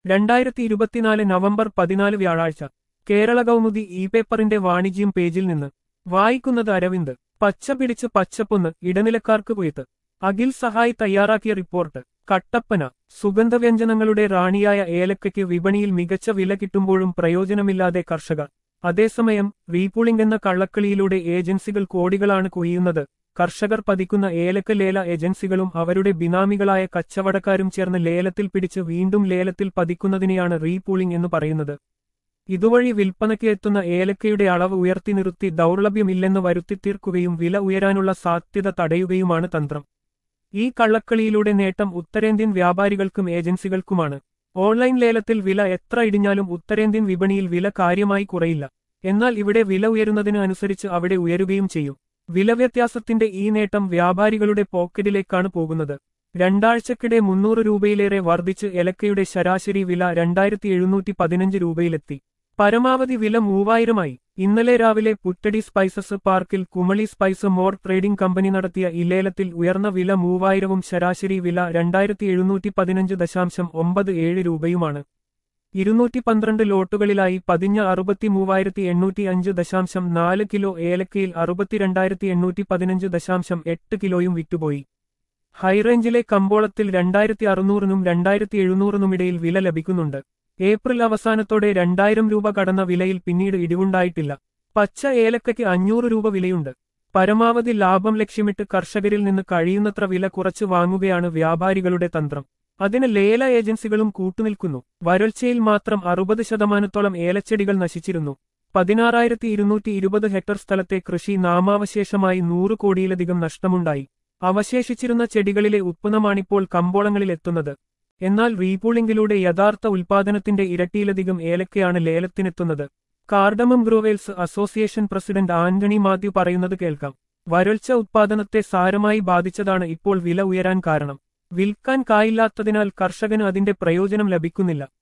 രണ്ടായിരത്തി ഇരുപത്തിനാല് നവംബർ പതിനാല് വ്യാഴാഴ്ച കേരള കൗമുദി ഇ പേപ്പറിന്റെ വാണിജ്യം പേജിൽ നിന്ന് വായിക്കുന്നത് അരവിന്ദ് പച്ച പിടിച്ച് പച്ചപ്പൊന്ന് ഇടനിലക്കാർക്ക് കുയത്ത് അഖിൽ സഹായി തയ്യാറാക്കിയ റിപ്പോർട്ട് കട്ടപ്പന സുഗന്ധവ്യഞ്ജനങ്ങളുടെ റാണിയായ ഏലക്കയ്ക്ക് വിപണിയിൽ മികച്ച വില കിട്ടുമ്പോഴും പ്രയോജനമില്ലാതെ കർഷകർ അതേസമയം റീപൂളിംഗ് എന്ന കള്ളക്കളിയിലൂടെ ഏജൻസികൾ കോടികളാണ് കൊയ്യുന്നത് കർഷകർ പതിക്കുന്ന ഏലക്ക ലേല ഏജൻസികളും അവരുടെ ബിനാമികളായ കച്ചവടക്കാരും ചേർന്ന് ലേലത്തിൽ പിടിച്ച് വീണ്ടും ലേലത്തിൽ പതിക്കുന്നതിനെയാണ് റീപൂളിംഗ് എന്ന് പറയുന്നത് ഇതുവഴി വിൽപ്പനയ്ക്ക് എത്തുന്ന ഏലക്കയുടെ അളവ് ഉയർത്തി നിർത്തി ദൗർലഭ്യമില്ലെന്ന് വരുത്തിത്തീർക്കുകയും വില ഉയരാനുള്ള സാധ്യത തടയുകയുമാണ് തന്ത്രം ഈ കള്ളക്കളിയിലൂടെ നേട്ടം ഉത്തരേന്ത്യൻ വ്യാപാരികൾക്കും ഏജൻസികൾക്കുമാണ് ഓൺലൈൻ ലേലത്തിൽ വില എത്ര ഇടിഞ്ഞാലും ഉത്തരേന്ത്യൻ വിപണിയിൽ വില കാര്യമായി കുറയില്ല എന്നാൽ ഇവിടെ വില ഉയരുന്നതിന് അനുസരിച്ച് അവിടെ ഉയരുകയും ചെയ്യും വില വ്യത്യാസത്തിന്റെ ഈ നേട്ടം വ്യാപാരികളുടെ പോക്കറ്റിലേക്കാണ് പോകുന്നത് രണ്ടാഴ്ചക്കിടെ മുന്നൂറ് രൂപയിലേറെ വർദ്ധിച്ച് ഏലക്കയുടെ ശരാശരി വില രണ്ടായിരത്തി എഴുന്നൂറ്റി പതിനഞ്ച് രൂപയിലെത്തി പരമാവധി വില മൂവായിരമായി ഇന്നലെ രാവിലെ പുറ്റടി സ്പൈസസ് പാർക്കിൽ Kumily spice more trading company നടത്തിയ ഇലേലത്തിൽ ഉയർന്ന വില മൂവായിരവും ശരാശരി വില രണ്ടായിരത്തി എഴുന്നൂറ്റി പതിനഞ്ച് ദശാംശം ഒമ്പത് ഏഴ് രൂപയുമാണ് ഇരുന്നൂറ്റി പന്ത്രണ്ട് ലോട്ടുകളിലായി പതിഞ്ഞ അറുപത്തി മൂവായിരത്തി എണ്ണൂറ്റി അഞ്ച് ദശാംശം നാല് കിലോ ഏലക്കയിൽ അറുപത്തിരണ്ടായിരത്തി എണ്ണൂറ്റി പതിനഞ്ച് ദശാംശം എട്ട് കിലോയും വിറ്റുപോയി ഹൈറേഞ്ചിലെ കമ്പോളത്തിൽ രണ്ടായിരത്തി അറുന്നൂറിനും രണ്ടായിരത്തി എഴുന്നൂറിനുമിടയിൽ വില ലഭിക്കുന്നുണ്ട് ഏപ്രിൽ അവസാനത്തോടെ രണ്ടായിരം രൂപ കടന്ന വിലയിൽ പിന്നീട് ഇടിവുണ്ടായിട്ടില്ല പച്ച ഏലക്കയ്ക്ക് അഞ്ഞൂറ് രൂപ വിലയുണ്ട് പരമാവധി ലാഭം ലക്ഷ്യമിട്ട് കർഷകരിൽ നിന്ന് കഴിയുന്നത്ര വില കുറച്ച് വാങ്ങുകയാണ് വ്യാപാരികളുടെ തന്ത്രം അതിന് ലേല ഏജൻസികളും കൂട്ടുനിൽക്കുന്നു വരൾച്ചയിൽ മാത്രം അറുപത് ശതമാനത്തോളം ഏലച്ചെടികൾ നശിച്ചിരുന്നു പതിനാറായിരത്തി ഇരുന്നൂറ്റി ഇരുപത് ഹെക്ടർ സ്ഥലത്തെ കൃഷി നാമാവശേഷമായി നൂറ് കോടിയിലധികം നഷ്ടമുണ്ടായി അവശേഷിച്ചിരുന്ന ചെടികളിലെ ഉത്പന്നമാണിപ്പോൾ കമ്പോളങ്ങളിൽ എത്തുന്നത് എന്നാൽ റീപൂളിംഗിലൂടെ യഥാർത്ഥ ഉൽപാദനത്തിന്റെ ഇരട്ടിയിലധികം ഏലക്കയാണ് ലേലത്തിനെത്തുന്നത് cardamom growers association president Antony Mathew പറയുന്നത് കേൾക്കാം വരൾച്ച ഉത്പാദനത്തെ സാരമായി ബാധിച്ചതാണ് ഇപ്പോൾ വില ഉയരാൻ കാരണം വിൽക്കാൻ കായില്ലാത്തതിനാൽ കർഷകന് അതിന്റെ പ്രയോജനം ലഭിക്കുന്നില്ല